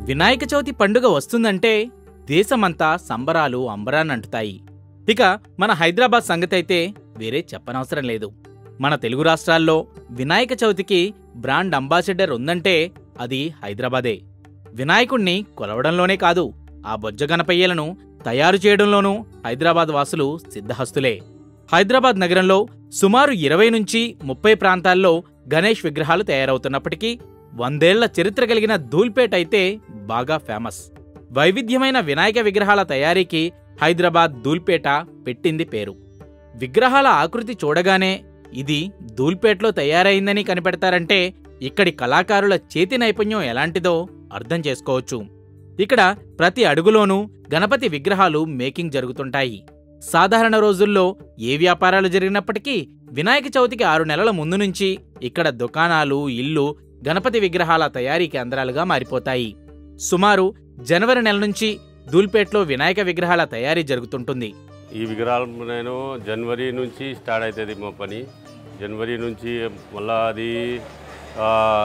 వినాయక చవితి పండుగ వస్తుందంటే దేశమంతా సంబరాలు అంబరాన్నంటుతాయి ఇక మన హైదరాబాద్ సంగతైతే వేరే చెప్పనవసరం లేదు మన తెలుగు రాష్ట్రాల్లో వినాయక చవితికి బ్రాండ్ అంబాసిడర్ ఉందంటే అది హైదరాబాదే వినాయకుణ్ణి కొలవడంలోనే కాదు ఆ బొజ్జ గణపయ్యలను తయారు చేయడంలోనూ హైదరాబాద్ వాసులు సిద్ధహస్తులే హైదరాబాద్ నగరంలో సుమారు ఇరవై నుంచి ముప్పై ప్రాంతాల్లో గణేష్ విగ్రహాలు తయారవుతున్నప్పటికీ వందేళ్ల చరిత్ర కలిగిన ధూల్పేట్ అయితే బాగా ఫేమస్ వైవిధ్యమైన వినాయక విగ్రహాల తయారీకి హైదరాబాద్ ధూల్పేట పెట్టింది పేరు విగ్రహాల ఆకృతి చూడగానే ఇది ధూల్పేట్లో తయారైందని కనిపెడతారంటే ఇక్కడి కళాకారుల చేతి నైపుణ్యం ఎలాంటిదో అర్థం చేసుకోవచ్చు ఇక్కడ ప్రతి అడుగులోనూ గణపతి విగ్రహాలు మేకింగ్ జరుగుతుంటాయి సాధారణ రోజుల్లో ఏ వ్యాపారాలు జరిగినప్పటికీ వినాయక చవితికి ఆరు నెలల ముందు నుంచి ఇక్కడ దుకాణాలు ఇల్లు గణపతి విగ్రహాల తయారీ కేంద్రాలుగా మారిపోతాయి సుమారు జనవరి నెల నుంచి ధూల్పేట్లో వినాయక విగ్రహాల తయారీ జరుగుతుంటుంది ఈ విగ్రహాలు నేను జనవరి నుంచి స్టార్ట్ అవుతుంది మా పని జనవరి నుంచి మళ్ళా అది ఆ,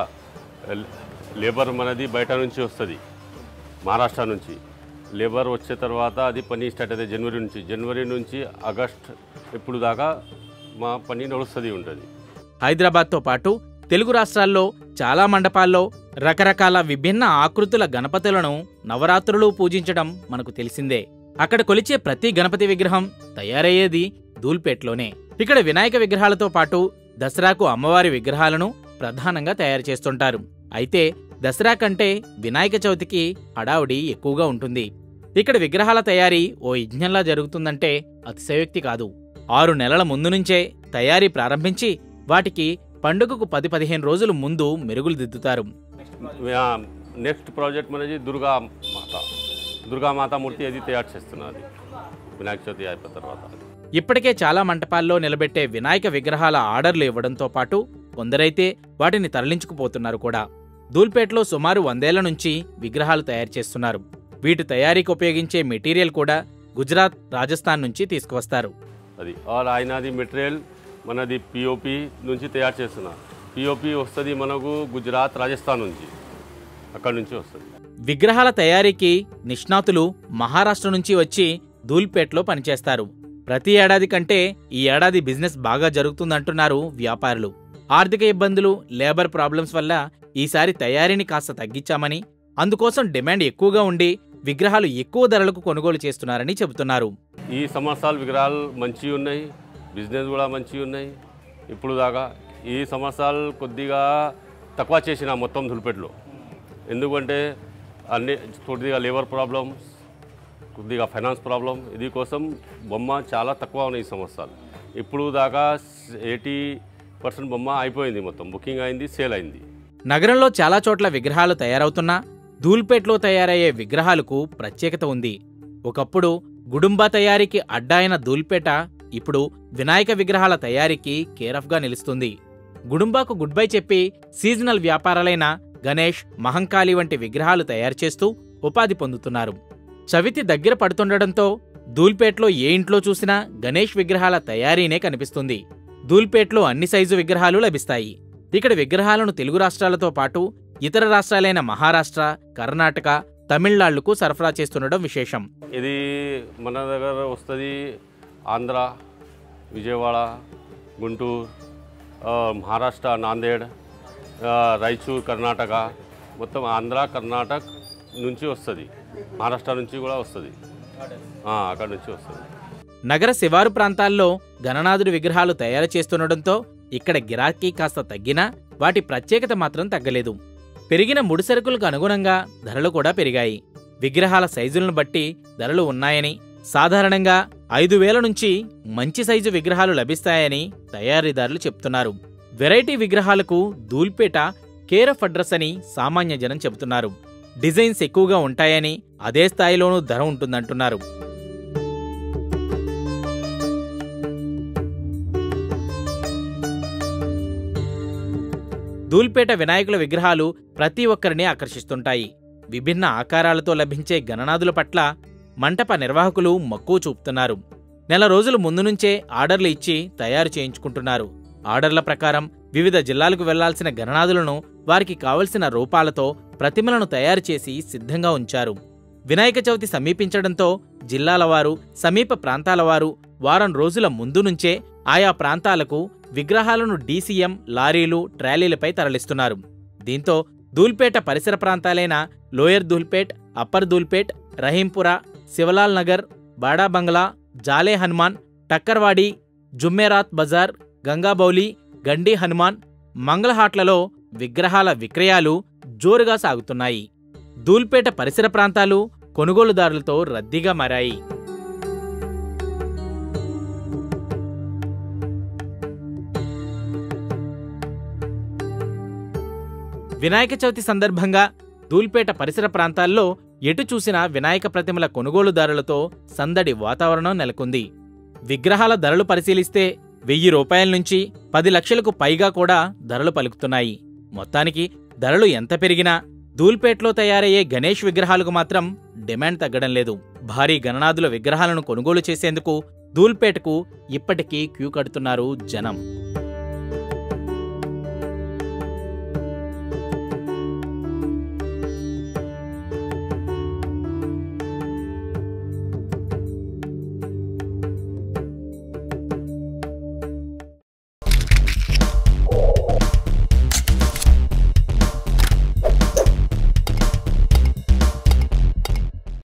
లేబర్ మనది బయట నుంచి వస్తుంది మహారాష్ట్ర నుంచి లేబర్ వచ్చే తర్వాత అది పని స్టార్ట్ అవుతుంది జనవరి నుంచి జనవరి నుంచి ఆగస్ట్ ఇప్పుడు దాకా మా పని నడుస్తుంది ఉంటుంది హైదరాబాద్తో పాటు తెలుగు రాష్ట్రాల్లో చాలా మండపాల్లో రకరకాల విభిన్న ఆకృతుల గణపతులను నవరాత్రులు పూజించడం మనకు తెలిసిందే అక్కడ కొలిచే ప్రతి గణపతి విగ్రహం తయారయ్యేది ధూల్పేట్లోనే ఇక్కడ వినాయక విగ్రహాలతో పాటు దసరాకు అమ్మవారి విగ్రహాలను ప్రధానంగా తయారు చేస్తుంటారు అయితే దసరా కంటే వినాయక చవితికి హడావుడి ఎక్కువగా ఉంటుంది ఇక్కడ విగ్రహాల తయారీ ఓ యజ్ఞంలా జరుగుతుందంటే అతిశయోక్తి కాదు ఆరు నెలల ముందు నుంచే తయారీ ప్రారంభించి వాటికి పండుగకు పది పదిహేను రోజులు ముందు మెరుగులు దిద్దుతారు నెక్స్ట్ ప్రాజెక్ట్ మనది దుర్గా మాత దుర్గా మాత మూర్తి అది తయారు చేస్తున్నది వినాయక చవితి అయిపోయిన తర్వాత ఇప్పటికే చాలా మంటపాల్లో నిలబెట్టే వినాయక విగ్రహాల ఆర్డర్లు ఇవ్వడంతో పాటు కొందరైతే వాటిని తరలించుకుపోతున్నారు కూడా ధూల్పేట్లో సుమారు వందేళ్ల నుంచి విగ్రహాలు తయారు చేస్తున్నారు వీటి తయారీకి ఉపయోగించే మెటీరియల్ కూడా గుజరాత్ రాజస్థాన్ నుంచి తీసుకువస్తారు అది ఆర్ ఆయనది మెటీరియల్ మనది పిఓపి నుంచి తయారు చేస్తున్నారు పిఓపి వస్తుంది మనకు గుజరాత్ రాజస్థాన్ నుంచి అక్కడ నుంచి వస్తుంది విగ్రహాల తయారీకి నిష్ణాతులు మహారాష్ట్ర నుంచి వచ్చి ధూల్పేట్లో పనిచేస్తారు ప్రతి ఏడాది కంటే ఈ ఏడాది బిజినెస్ బాగా జరుగుతుందంటున్నారు వ్యాపారులు ఆర్థిక ఇబ్బందులు లేబర్ ప్రాబ్లమ్స్ వల్ల ఈసారి తయారీని కాస్త తగ్గించామని అందుకోసం డిమాండ్ ఎక్కువగా ఉండి విగ్రహాలు ఎక్కువ ధరలకు కొనుగోలు చేస్తున్నారని చెబుతున్నారు ఈ సంవత్సరాలు విగ్రహాలు మంచి ఉన్నాయి బిజినెస్ కూడా మంచి ఉన్నాయి ఇప్పుడు దాకా ఈ సంవత్సరాలు కొద్దిగా తక్కువ చేసిన మొత్తం దులిపెట్లో ఎందుకంటే అన్ని కొద్దిగా లేబర్ ప్రాబ్లమ్స్ కొద్దిగా ఫైనాన్స్ ప్రాబ్లం ఇది కోసం బొమ్మ చాలా తక్కువ ఉన్నాయి ఈ సంవత్సరాలు ఇప్పుడు దాకా ఎయిటీ పర్సెంట్ బొమ్మ అయిపోయింది మొత్తం బుకింగ్ అయింది సేల్ అయింది నగరంలో చాలా చోట్ల విగ్రహాలు తయారవుతున్నా ధూల్పేట్లో తయారయ్యే విగ్రహాలకు ప్రత్యేకత ఉంది ఒకప్పుడు గుడుంబా తయారీకి అడ్డా అయిన ధూల్పేట ఇప్పుడు వినాయక విగ్రహాల తయారీకి కేరఫ్గా నిలుస్తుంది గుడుంబాకు గుడ్ బై చెప్పి సీజనల్ వ్యాపారాలైన గణేష్ మహంకాళి వంటి విగ్రహాలు తయారు చేస్తూ ఉపాధి పొందుతున్నారు చవితి దగ్గర పడుతుండటంతో ధూల్పేట్లో ఏ ఇంట్లో చూసినా గణేష్ విగ్రహాల తయారీనే కనిపిస్తుంది ధూల్పేట్లో అన్ని సైజు విగ్రహాలు లభిస్తాయి ఇక్కడ విగ్రహాలను తెలుగు రాష్ట్రాలతో పాటు ఇతర రాష్ట్రాలైన మహారాష్ట్ర కర్ణాటక తమిళనాడులకు సరఫరా చేస్తుండడం విశేషం ఇది మన దగ్గర వస్తుంది ఆంధ్ర విజయవాడ గుంటూరు ఆ, మహారాష్ట్ర నాందేడ్ ఆ, రాయచూర్ కర్ణాటక మొత్తం ఆంధ్ర కర్ణాటక నుంచి వస్తుంది మహారాష్ట్ర నుంచి కూడా వస్తుంది ఆ, అక్కడ నుంచి వస్తుంది నగర శివారు ప్రాంతాల్లో గణనాథుడి విగ్రహాలు తయారు చేస్తుండటంతో ఇక్కడ గిరాకీ కాస్త తగ్గినా వాటి ప్రత్యేకత మాత్రం తగ్గలేదు పెరిగిన ముడిసరుకులకు అనుగుణంగా ధరలు కూడా పెరిగాయి విగ్రహాల సైజులను బట్టి ధరలు ఉన్నాయని సాధారణంగా ఐదు వేల నుంచి మంచి సైజు విగ్రహాలు లభిస్తాయని తయారీదారులు చెప్తున్నారు వెరైటీ విగ్రహాలకు ధూల్పేట కేర్ ఆఫ్ అడ్రస్ అని సామాన్య జనం చెబుతున్నారు డిజైన్స్ ఎక్కువగా ఉంటాయని అదే స్థాయిలోనూ ధర ఉంటుందంటున్నారు ధూల్పేట వినాయకుల విగ్రహాలు ప్రతి ఒక్కరిని ఆకర్షిస్తుంటాయి విభిన్న ఆకారాలతో లభించే గణనాథుల పట్ల మంటప నిర్వాహకులు మక్కువ చూపుతున్నారు నెల రోజుల ముందు నుంచే ఆర్డర్లు ఇచ్చి తయారు చేయించుకుంటున్నారు ఆర్డర్ల ప్రకారం వివిధ జిల్లాలకు వెళ్లాల్సిన గణనాథులను వారికి కావలసిన రూపాలతో ప్రతిమలను తయారు చేసి సిద్ధంగా ఉంచారు వినాయక చవితి సమీపించడంతో జిల్లాల వారు సమీప ప్రాంతాల వారు వారం రోజుల ముందు నుంచే ఆయా ప్రాంతాలకు విగ్రహాలను డీసీఎం లారీలు ట్రాలీలపై తరలిస్తున్నారు దీంతో దూల్పేట పరిసర ప్రాంతాలైన లోయర్ దూల్పేట్ అప్పర్ దూల్పేట్ రహీంపుర శివలాల్ నగర్ బాడా బంగ్లా జాలే హనుమాన్ టక్కర్వాడి జుమ్మెరాత్ బజార్ గంగాబౌలి గండి హనుమాన్ మంగళహాట్లలో విగ్రహాల విక్రయాలు జోరుగా సాగుతున్నాయి దూల్పేట పరిసర ప్రాంతాలు కొనుగోలుదారులతో రద్దీగా మారాయి వినాయక చవితి సందర్భంగా దూల్పేట పరిసర ప్రాంతాల్లో ఎటు చూసినా వినాయక ప్రతిమల కొనుగోలుదారులతో సందడి వాతావరణం నెలకొంది విగ్రహాల ధరలు పరిశీలిస్తే వెయ్యి రూపాయల నుంచి పది లక్షలకు పైగా కూడా ధరలు పలుకుతున్నాయి మొత్తానికి ధరలు ఎంత పెరిగినా దూల్పేట్లో తయారయ్యే గణేష్ విగ్రహాలకు మాత్రం డిమాండ్ తగ్గడం లేదు భారీ గణనాథుల విగ్రహాలను కొనుగోలు చేసేందుకు దూల్పేటకు ఇప్పటికీ క్యూ కడుతున్నారు జనం